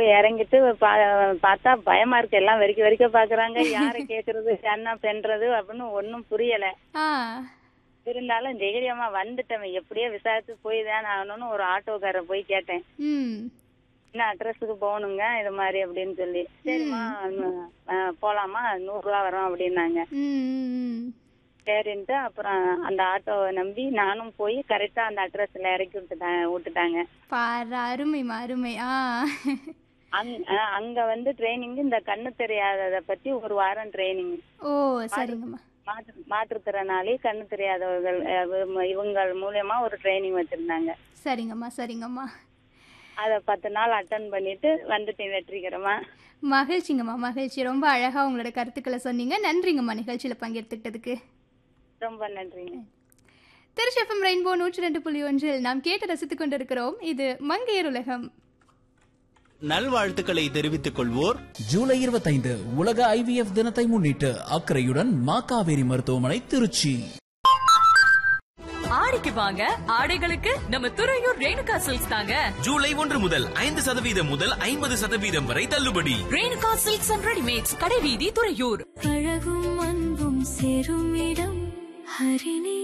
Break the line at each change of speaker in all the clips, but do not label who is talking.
போய் இறங்கிட்டு பா- பார்த்தா பயமா இருக்கு எல்லாம் வரிக்க வரிக்க பாக்குறாங்க யாரை கேக்குறது என்ன பண்றது அப்படின்னு ஒண்ணும் புரியல
ஆ
இருந்தாலும் தைரியமா வந்துட்டேன் எப்படியோ விசாரிச்சு போய் தான் ஆகணும்னு ஒரு ஆட்டோக்காரர் போய் கேட்டேன்
ம்
என்ன அட்ரஸுக்கு போகணுங்க இது மாதிரி அப்படின்னு சொல்லி சரிம்மா அஹ், போலாமா நூறு ரூபா வரும் அப்படின்னாங்க
ம், ம்
சரின்ட்டு அப்புறம் அந்த ஆட்டோவை நம்பி நானும் போய் கரெக்டா அந்த அட்ரஸ்ல இறக்கி விட்டுட்டாங்க விட்டுட்டாங்க
பாரு அருமைமா அருமை ஆ
அங் அஹ், அங்க வந்து ட்ரைனிங் இந்த கண்ணு தெரியாதத பத்தி ஒரு வாரம் ட்ரைனிங்
ஓ சரிங்கம்மா
மாற்று மாற்றுத்திறனாளி கண்ணு தெரியாதவர்கள் அஹ், இவங்க- இவங்க மூலியமா ஒரு ட்ரைனிங் வச்சிருந்தாங்க
சரிங்கம்மா சரிங்கம்மா
அத பத்து நாள் அட்டன் பண்ணிட்டு வந்துட்டேன் வெற்றிகரமா
மகிழ்ச்சிங்கம்மா மகிழ்ச்சி ரொம்ப அழகா உங்களோட கருத்துக்களை சொன்னீங்க நன்றிங்கம்மா நிகழ்ச்சியில பங்கெடுத்துக்கிட்டதுக்கு
ரொம்ப நன்றிங்க
திருச்சி எஃப்எம் ரெயின்போ நூற்றி ரெண்டு புள்ளி ஒன்றில் நாம் கேட்டு ரசித்துக் கொண்டிருக்கிறோம் இது மங்கையர் உலகம்
நல்வாழ்த்துக்களை தெரிவித்துக் கொள்வோர்
ஜூலை 25 உலக ஐவிஎஃப் தினத்தை முன்னிட்டு அக்கறையுடன் மாக்காவேரி மருத்துவமனை திருச்சி
ஆடிக்கு வாங்க ஆடைகளுக்கு நம்ம துறையூர் ரேணுகா சில்க்ஸ் தாங்க
ஜூலை ஒன்று முதல் ஐந்து சதவீதம் முதல் ஐம்பது சதவீதம் வரை தள்ளுபடி
ரேணுகா சில்க்ஸ் அண்ட் ரெடிமேட்ஸ் கடைவீதி துறையூர்
அழகும் அன்பும் சேரும் இடம் ஹரிணி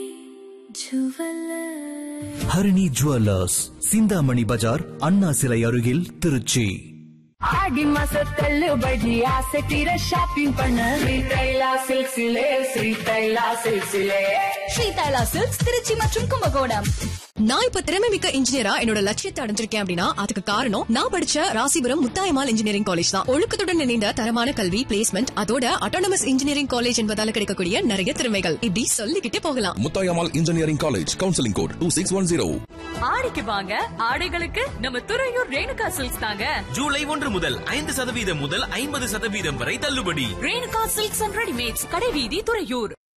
ஜுவல்லர்
ஹரிணி ஜுவல்லர்ஸ் சிந்தாமணி பஜார் அண்ணா சிலை அருகில் திருச்சி
ஆடி மாச தள்ளுபடி ஆசை தீர ஷாப்பிங் பண்ண ஸ்ரீதைலா சில்க்ஸிலே ஸ்ரீதைலா சில்க்ஸிலே
ஸ்ரீ தைலா சில்க்ஸ் திருச்சி மற்றும் கும்பகோணம்
நான் இப்ப திறமை மிக்க இன்ஜினியரா என்னோட லட்சியத்தை அடைஞ்சிருக்கேன் அப்படின்னா அதுக்கு காரணம் நான் படிச்ச ராசிபுரம் முத்தாயமால் இன்ஜினியரிங் காலேஜ் தான் ஒழுக்கத்துடன் இணைந்த தரமான கல்வி பிளேஸ்மெண்ட் அதோட அட்டானமஸ் இன்ஜினியரிங் காலேஜ் என்பதால கிடைக்கக்கூடிய நிறைய திறமைகள் இப்படி சொல்லிக்கிட்டே போகலாம்
Muthayammal engineering college counselling code two six one zero
ஆடிக்கு வாங்க ஆடைகளுக்கு நம்ம துறையூர் ரேணுகா சில்க்ஸ் தாங்க
ஜூலை ஒன்று முதல் ஐந்து சதவீதம் முதல் ஐம்பது சதவீதம் வரை தள்ளுபடி
ரேணுகா சில்க்ஸ் அண்ட் ரெடிமேட்ஸ் கடைவீதி துறையூர்